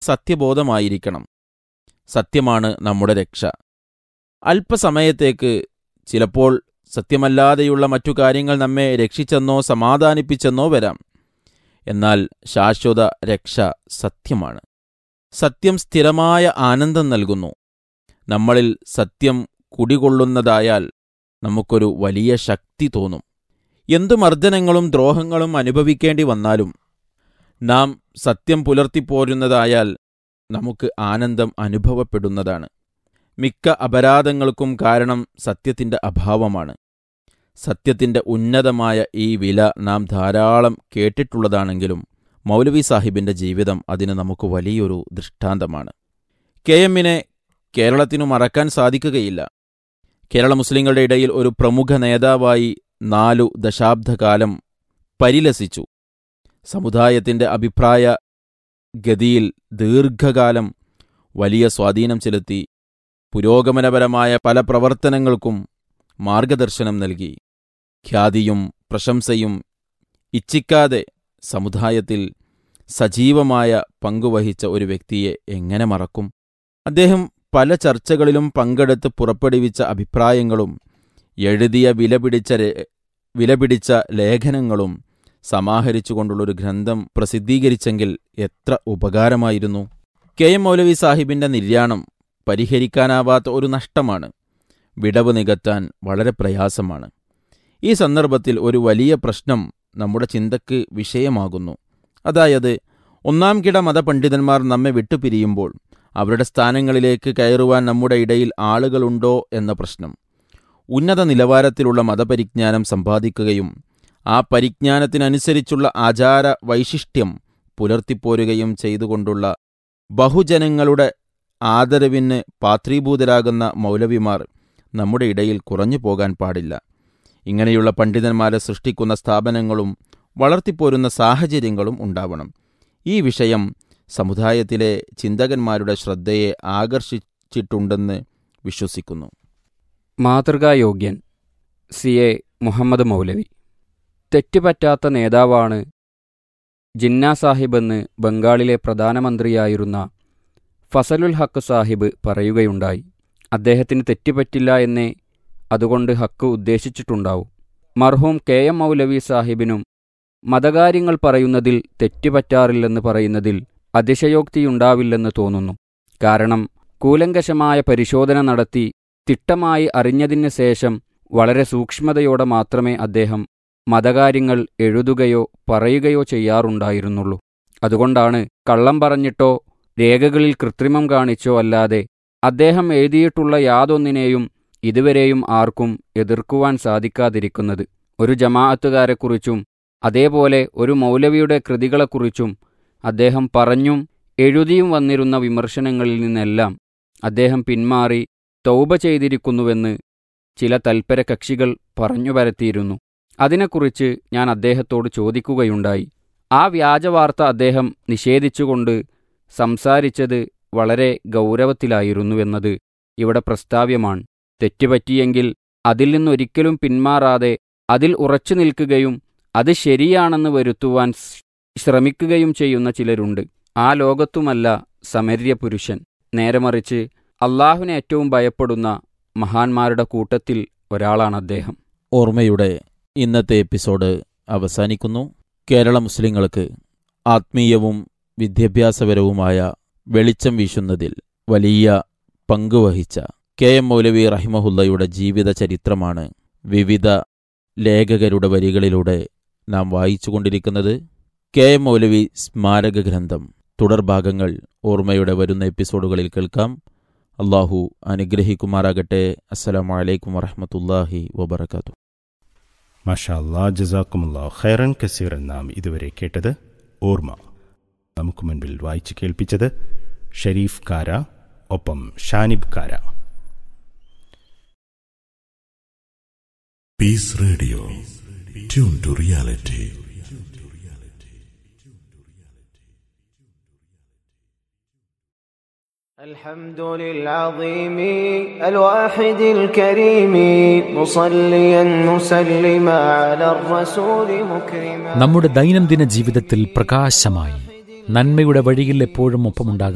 സത്യബോധമായിരിക്കണം സത്യമാണ് നമ്മുടെ രക്ഷ അല്പസമയത്തേക്ക് ചിലപ്പോൾ സത്യമല്ലാതെയുള്ള മറ്റു കാര്യങ്ങൾ നമ്മെ രക്ഷിച്ചെന്നോ സമാധാനിപ്പിച്ചെന്നോ വരാം എന്നാൽ ശാശ്വത രക്ഷ സത്യമാണ് സത്യം സ്ഥിരമായ ആനന്ദം നൽകുന്നു നമ്മളിൽ സത്യം കുടികൊള്ളുന്നതായാൽ നമുക്കൊരു വലിയ ശക്തി തോന്നും എന്തു മർദ്ദനങ്ങളും ദ്രോഹങ്ങളും അനുഭവിക്കേണ്ടി വന്നാലും നാം സത്യം പുലർത്തിപ്പോരുന്നതായാൽ നമുക്ക് ആനന്ദം അനുഭവപ്പെടുന്നതാണ് മിക്ക അപരാധങ്ങൾക്കും കാരണം സത്യത്തിന്റെ അഭാവമാണ് സത്യത്തിന്റെ ഉന്നതമായ ഈ വില നാം ധാരാളം കേട്ടിട്ടുള്ളതാണെങ്കിലും മൗലവി സാഹിബിന്റെ ജീവിതം അതിന് നമുക്ക് വലിയൊരു ദൃഷ്ടാന്തമാണ് കെ എമ്മിനെ കേരളത്തിനു മറക്കാൻ സാധിക്കുകയില്ല കേരള മുസ്ലിങ്ങളുടെ ഇടയിൽ ഒരു പ്രമുഖ നേതാവായി നാലു ദശാബ്ദകാലം പരിലസിച്ചു സമുദായത്തിന്റെ അഭിപ്രായ ഗതിയിൽ ദീർഘകാലം വലിയ സ്വാധീനം ചെലുത്തി പുരോഗമനപരമായ പല പ്രവർത്തനങ്ങൾക്കും മാർഗദർശനം നൽകി ഖ്യാതിയും പ്രശംസയും ഇച്ഛിക്കാതെ സമുദായത്തിൽ സജീവമായ പങ്കുവഹിച്ച ഒരു വ്യക്തിയെ എങ്ങനെ മറക്കും അദ്ദേഹം പല ചർച്ചകളിലും പങ്കെടുത്ത് പുറപ്പെടുവിച്ച അഭിപ്രായങ്ങളും എഴുതിയ വിലപിടിച്ച രേ- വിലപിടിച്ച ലേഖനങ്ങളും സമാഹരിച്ചുകൊണ്ടുള്ളൊരു ഗ്രന്ഥം പ്രസിദ്ധീകരിച്ചെങ്കിൽ എത്ര ഉപകാരമായിരുന്നു കെ എം മൗലവി സാഹിബിന്റെ നിര്യാണം പരിഹരിക്കാനാവാത്ത ഒരു നഷ്ടമാണ് വിടവ് നികത്താൻ വളരെ പ്രയാസമാണ് ഈ സന്ദർഭത്തിൽ ഒരു വലിയ പ്രശ്നം നമ്മുടെ ചിന്തക്ക് വിഷയമാകുന്നു അതായത് ഒന്നാം കിട മതപണ്ഡിതന്മാർ നമ്മെ വിട്ടുപിരിയുമ്പോൾ അവരുടെ സ്ഥാനങ്ങളിലേക്ക് കയറുവാൻ നമ്മുടെ ഇടയിൽ ആളുകളുണ്ടോ എന്ന പ്രശ്നം ഉന്നത നിലവാരത്തിലുള്ള മതപരിജ്ഞാനം സമ്പാദിക്കുകയും ആ പരിജ്ഞാനത്തിനനുസരിച്ചുള്ള ആചാര വൈശിഷ്ട്യം പുലർത്തിപ്പോരുകയും ചെയ്തുകൊണ്ടുള്ള ബഹുജനങ്ങളുടെ ആദരവിന് പാത്രീഭൂതരാകുന്ന മൗലവിമാർ നമ്മുടെ ഇടയിൽ കുറഞ്ഞു പോകാൻ പാടില്ല ഇങ്ങനെയുള്ള പണ്ഡിതന്മാരെ സൃഷ്ടിക്കുന്ന സ്ഥാപനങ്ങളും വളർത്തിപ്പോരുന്ന സാഹചര്യങ്ങളും ഉണ്ടാവണം ഈ വിഷയം സമുദായത്തിലെ ചിന്തകന്മാരുടെ ശ്രദ്ധയെ ആകർഷിച്ചിട്ടുണ്ടെന്ന് വിശ്വസിക്കുന്നു മാതൃകായോഗ്യൻ സി എ മുഹമ്മദ് മൗലവി തെറ്റുപറ്റാത്ത നേതാവാണ് ജിന്ന സാഹിബെന്ന് ബംഗാളിലെ പ്രധാനമന്ത്രിയായിരുന്ന ഫസലുൽ ഹക്ക് സാഹിബ് പറയുകയുണ്ടായി അദ്ദേഹത്തിന് തെറ്റുപറ്റില്ല എന്നേ അതുകൊണ്ട് ഹക്ക് ഉദ്ദേശിച്ചിട്ടുണ്ടാവും മർഹൂം കെ എം മൗലവി സാഹിബിനും മതകാര്യങ്ങൾ പറയുന്നതിൽ തെറ്റുപറ്റാറില്ലെന്ന് പറയുന്നതിൽ അതിശയോക്തിയുണ്ടാവില്ലെന്ന് തോന്നുന്നു കാരണം കൂലങ്കഷമായ പരിശോധന നടത്തി തിട്ടമായി അറിഞ്ഞതിന് ശേഷം വളരെ സൂക്ഷ്മതയോടെ മാത്രമേ അദ്ദേഹം മതകാര്യങ്ങൾ എഴുതുകയോ പറയുകയോ ചെയ്യാറുണ്ടായിരുന്നുള്ളൂ അതുകൊണ്ടാണ് കള്ളം പറഞ്ഞിട്ടോ രേഖകളിൽ കൃത്രിമം കാണിച്ചോ അല്ലാതെ അദ്ദേഹം എഴുതിയിട്ടുള്ള യാതൊന്നിനെയും ഇതുവരെയും ആർക്കും എതിർക്കുവാൻ സാധിക്കാതിരിക്കുന്നത് ഒരു ജമാഅത്തുകാരെക്കുറിച്ചും അതേപോലെ ഒരു മൗലവിയുടെ കൃതികളെക്കുറിച്ചും അദ്ദേഹം പറഞ്ഞും എഴുതിയും വന്നിരുന്ന വിമർശനങ്ങളിൽ നിന്നെല്ലാം അദ്ദേഹം പിന്മാറി തൗബ ചെയ്തിരിക്കുന്നുവെന്ന് ചില തൽപര കക്ഷികൾ പറഞ്ഞു പരത്തിയിരുന്നു അതിനെക്കുറിച്ച് ഞാൻ അദ്ദേഹത്തോട് ചോദിക്കുകയുണ്ടായി ആ വ്യാജവാർത്ത അദ്ദേഹം നിഷേധിച്ചുകൊണ്ട് സംസാരിച്ചത് വളരെ ഗൗരവത്തിലായിരുന്നുവെന്നത് ഇവിടെ പ്രസ്താവ്യമാണ് തെറ്റുപറ്റിയെങ്കിൽ അതിൽ നിന്നൊരിക്കലും പിന്മാറാതെ അതിൽ ഉറച്ചു നിൽക്കുകയും അത് ശരിയാണെന്ന് വരുത്തുവാൻ സ് ശ്രമിക്കുകയും ചെയ്യുന്ന ചിലരുണ്ട് ആ ലോകത്തുമല്ല സമര്യ പുരുഷൻ നേരെ മറിച്ച് അള്ളാഹുവിനെ ഏറ്റവും ഭയപ്പെടുന്ന മഹാന്മാരുടെ കൂട്ടത്തിൽ ഒരാളാണ് അദ്ദേഹം ഓർമ്മയുടെ ഇന്നത്തെ എപ്പിസോഡ് അവസാനിക്കുന്നു കേരള മുസ്ലിങ്ങൾക്ക് ആത്മീയവും വിദ്യാഭ്യാസപരവുമായ വെളിച്ചം വീശുന്നതിൽ വലിയ പങ്കുവഹിച്ച കെ എം മൗലവി റഹിമഹുല്ലയുടെ ജീവിത ചരിത്രമാണ് വിവിധ ലേഖകരുടെ വരികളിലൂടെ നാം വായിച്ചുകൊണ്ടിരിക്കുന്നത് കെ എം മൗലവി സ്മാരക ഗ്രന്ഥം തുടർഭാഗങ്ങൾ ഓർമ്മയുടെ വരുന്ന എപ്പിസോഡുകളിൽ കേൾക്കാം അള്ളാഹു അനുഗ്രഹിക്കുമാറാകട്ടെ അസ്സലാമലൈക്കും വറഹമത്തല്ലാഹി വബർക്കാത്തു മാഷാ അല്ലാ ജസാക്കുമുല്ലാ ഖൈറൻ കസീറൻ നാം ഇതുവരെ കേട്ടത് ഓർമ്മ നമുക്ക് മുൻപിൽ വായിച്ചു കേൾപ്പിച്ചത് ഷരീഫ് കാര ഒപ്പം ഷാനിബ് കാര Peace Radio. Tune to reality. الحمد للعظيم الواحد الكريم مصليا مسلما على الرسول مكرما നമ്മുടെ ദൈനംദിന ജീവിതത്തിൽ പ്രകാശമായി നന്മയുടെ വഴിയിൽ എപ്പോഴും ഒപ്പമുണ്ടാകാൻ